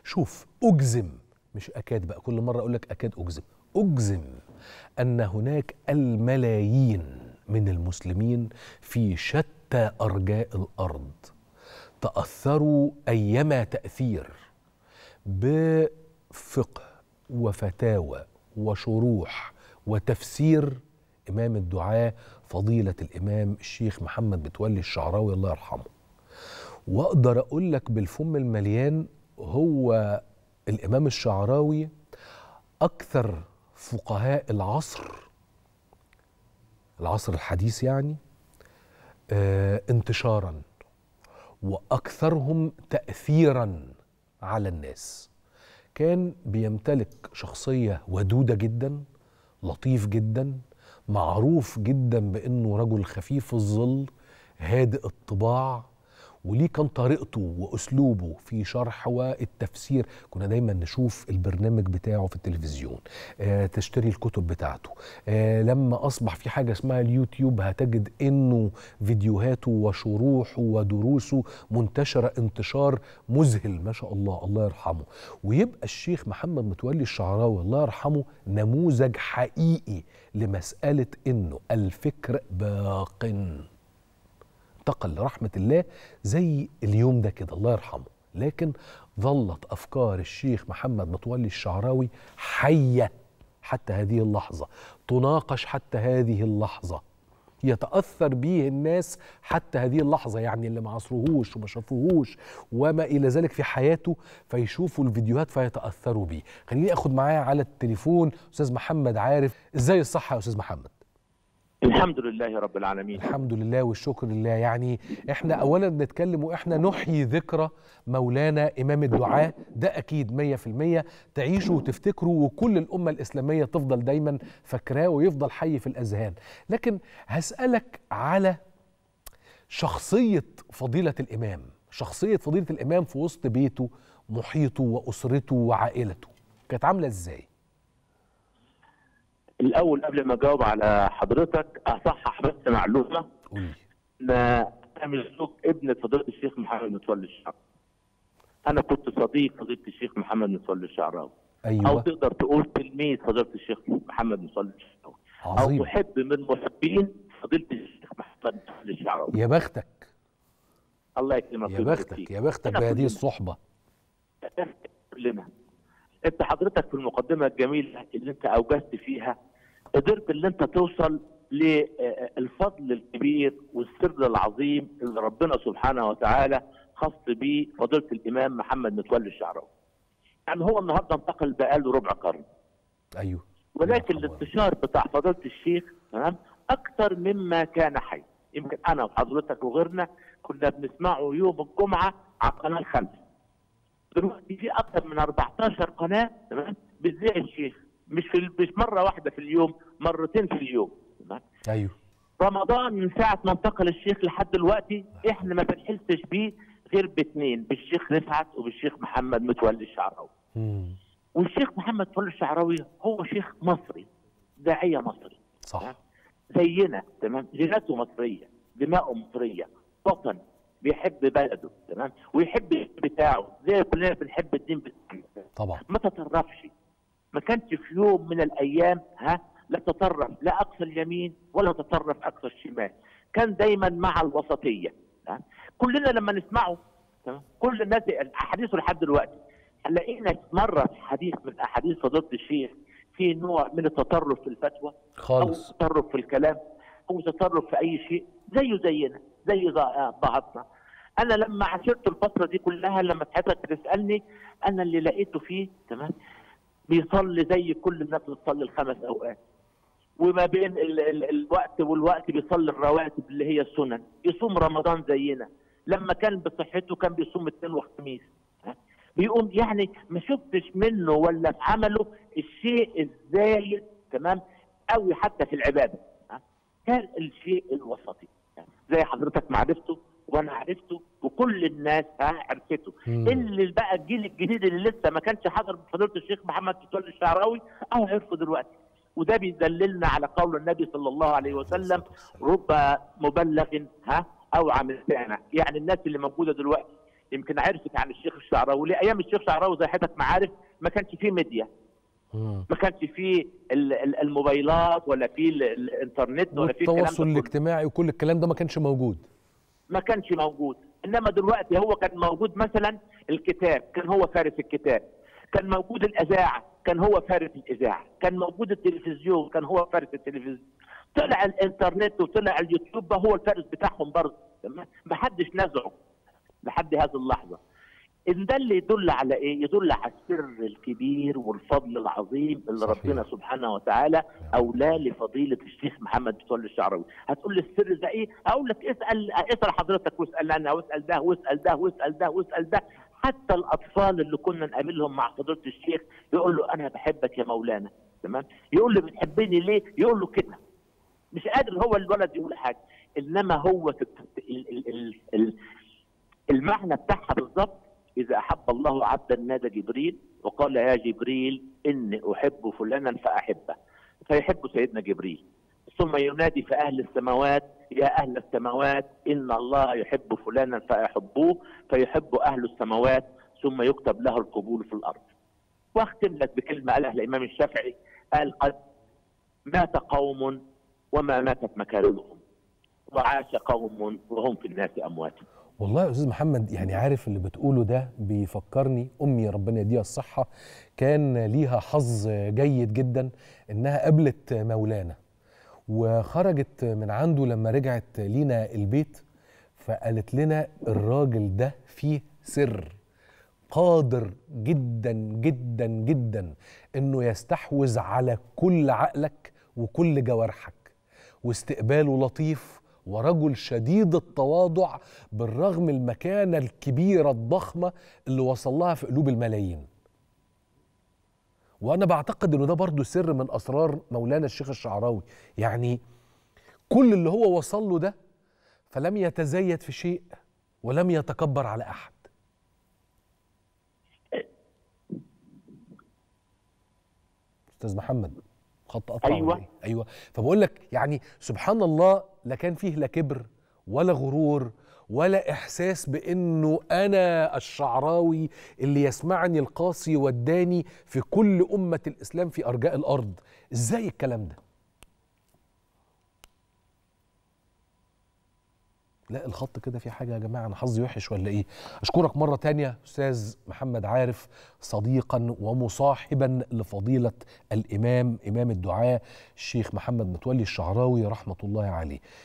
شوف اجزم مش اكاد بقى كل مره اقول لك اكاد اجزم اجزم ان هناك الملايين من المسلمين في شتى ارجاء الارض تاثروا ايما تاثير بفقه وفتاوى وشروح وتفسير امام الدعاه فضيله الامام الشيخ محمد متولي الشعراوي الله يرحمه واقدر اقول لك بالفم المليان هو الامام الشعراوي اكثر فقهاء العصر العصر الحديث يعني آه انتشارا واكثرهم تاثيرا على الناس كان بيمتلك شخصيه ودوده جدا لطيف جدا معروف جدا بانه رجل خفيف الظل هادئ الطباع وليه كان طريقته واسلوبه في شرح والتفسير كنا دايما نشوف البرنامج بتاعه في التلفزيون آه تشتري الكتب بتاعته آه لما اصبح في حاجه اسمها اليوتيوب هتجد انه فيديوهاته وشروحه ودروسه منتشره انتشار مذهل ما شاء الله الله يرحمه ويبقى الشيخ محمد متولي الشعراوي الله يرحمه نموذج حقيقي لمساله انه الفكر باق انتقل لرحمة الله زي اليوم ده كده الله يرحمه لكن ظلت أفكار الشيخ محمد متولي الشعراوي حية حتى هذه اللحظة تناقش حتى هذه اللحظة يتأثر به الناس حتى هذه اللحظة يعني اللي ما عصروهوش وما شافوهوش وما إلى ذلك في حياته فيشوفوا الفيديوهات فيتأثروا بيه خليني أخد معايا على التليفون أستاذ محمد عارف إزاي الصحة يا أستاذ محمد الحمد لله رب العالمين الحمد لله والشكر لله يعني احنا اولا بنتكلم واحنا نحيي ذكرى مولانا امام الدعاء ده اكيد مية في المية تعيشوا وتفتكروا وكل الامة الاسلامية تفضل دايما فاكراه ويفضل حي في الاذهان لكن هسألك على شخصية فضيلة الامام شخصية فضيلة الامام في وسط بيته محيطه واسرته وعائلته كانت عاملة ازاي الاول قبل ما اجاوب على حضرتك اصحح بس معلومه قولي ان انا مش زوج ابن فضيله الشيخ محمد متولي الشعراوي انا كنت صديق فضيله الشيخ محمد متولي الشعراوي او ايوه تقدر تقول تلميذ فضيله الشيخ محمد متولي الشعراوي او عظيم محب من محبين فضيله الشيخ محمد متولي الشعراوي يا بختك الله يكرمك يا ويبارك بختك فيك. يا بختك إحنا بهذه كلنا- الصحبة كلنا انت حضرتك في المقدمه الجميله اللي انت اوجزت فيها قدرت اللي انت توصل للفضل الكبير والسر العظيم اللي ربنا سبحانه وتعالى خص به فضيله الامام محمد متولي الشعراوي. يعني هو النهارده انتقل بقاله ربع قرن ايوه ولكن الله يرحمه. الانتشار بتاع فضيله الشيخ تمام اكثر مما كان حي يمكن انا وحضرتك وغيرنا كنا بنسمعه يوم الجمعه على القناه الخامسه دلوقتي في اكثر من 14 قناه تمام بتذيع الشيخ مش في مش مره واحده في اليوم مرتين في اليوم تمام ايوه رمضان من ساعه ما انتقل الشيخ لحد دلوقتي احنا ما بنحسش بيه غير باثنين بالشيخ رفعت وبالشيخ محمد متولي الشعراوي مم. والشيخ محمد متولي الشعراوي هو شيخ مصري داعيه مصري صح زينا تمام جيناته مصريه دماؤه مصريه وطن بيحب بلده تمام ويحب الدين بتاعه زي كلنا بنحب الدين بتاعنا طبعا ما تطرفش ما كانش في يوم من الايام ها لا تطرف لا اقصى اليمين ولا تطرف اقصى الشمال كان دايما مع الوسطيه ها؟ كلنا لما نسمعه تمام كل الناس احاديثه لحد دلوقتي هنلاقينا مره في حديث من احاديث فضيله الشيخ في نوع من التطرف في الفتوى او خالص تطرف في الكلام او تطرف في اي شيء زيه زينا زي ضا- بعضنا انا لما عاشرت الفتره دي كلها لما حضرتك تسالني انا اللي لقيته فيه تمام بيصلي زي كل الناس اللي بتصلي الخمس اوقات وما بين ال ال الوقت والوقت بيصلي الرواتب اللي هي السنن يصوم رمضان زينا لما كان بصحته كان بيصوم اثنين وخميس ها؟ بيقوم يعني ما شفتش منه ولا في عمله الشيء الزايد تمام قوي حتى في العباده ها؟ كان الشيء الوسطي زي حضرتك ما عرفته وانا عرفته وكل الناس ها عرفته مم. اللي بقى الجيل الجديد اللي لسه ما كانش حاضر بفضيله الشيخ محمد متولي الشعراوي او عرفه دلوقتي وده بيدللنا على قول النبي صلى الله عليه وسلم رب مبلغ ها او عن سامع يعني الناس اللي موجوده دلوقتي يمكن عرفت عن الشيخ الشعراوي لايام الشيخ الشعراوي زي حضرتك ما عارف ما كانش فيه ميديا مم. ما كانش فيه ال- ال- الموبايلات ولا فيه ال- الانترنت ولا فيه الكلام ده والتواصل كله. الاجتماعي وكل الكلام ده ما كانش موجود ما كانش موجود انما دلوقتي هو كان موجود مثلا الكتاب كان هو فارس الكتاب كان موجود الاذاعه كان هو فارس الاذاعه كان موجود التلفزيون كان هو فارس التلفزيون طلع الانترنت وطلع اليوتيوب بقى هو الفارس بتاعهم برضه تمام ما حدش نزعه لحد هذه اللحظه ان ده اللي يدل على ايه يدل على السر الكبير والفضل العظيم اللي صحيح. ربنا سبحانه وتعالى اولاه لفضيله الشيخ محمد متولي الشعراوي هتقول لي السر ده ايه اقول لك اسال اسال حضرتك واسال انا واسال ده واسال ده واسال ده واسال ده حتى الاطفال اللي كنا نقابلهم مع فضيله الشيخ يقول له انا بحبك يا مولانا تمام يقول له بتحبني ليه يقول له كده مش قادر هو الولد يقول حاجه انما هو تت- ال- ال- ال- ال- المعنى بتاعها بالظبط اذا احب الله عبدا نادى جبريل وقال يا جبريل اني احب فلانا فاحبه فيحب سيدنا جبريل ثم ينادي في اهل السماوات يا اهل السماوات ان الله يحب فلانا فاحبوه فيحب اهل السماوات ثم يكتب له القبول في الارض واختم لك بكلمه قالها الامام الشافعي قال قد مات قوم وما ماتت مكارمهم وعاش قوم وهم في الناس اموات والله يا استاذ محمد يعني عارف اللي بتقوله ده بيفكرني امي ربنا يديها الصحه كان ليها حظ جيد جدا انها قابلت مولانا وخرجت من عنده لما رجعت لينا البيت فقالت لنا الراجل ده فيه سر قادر جدا جدا جدا انه يستحوذ على كل عقلك وكل جوارحك واستقباله لطيف ورجل شديد التواضع بالرغم المكانه الكبيره الضخمه اللي وصل لها في قلوب الملايين وانا بعتقد انه ده برضو سر من اسرار مولانا الشيخ الشعراوي يعني كل اللي هو وصل له ده فلم يتزيد في شيء ولم يتكبر على احد استاذ محمد خط قطع أيوة. ولا إيه؟ ايوه فبقول لك يعني سبحان الله لا كان فيه لا كبر ولا غرور ولا احساس بانه انا الشعراوي اللي يسمعني القاسي والداني في كل امه الاسلام في ارجاء الارض ازاي الكلام ده لا الخط كده في حاجه يا جماعه انا حظي وحش ولا ايه اشكرك مره تانية استاذ محمد عارف صديقا ومصاحبا لفضيله الامام امام الدعاء الشيخ محمد متولي الشعراوي رحمه الله عليه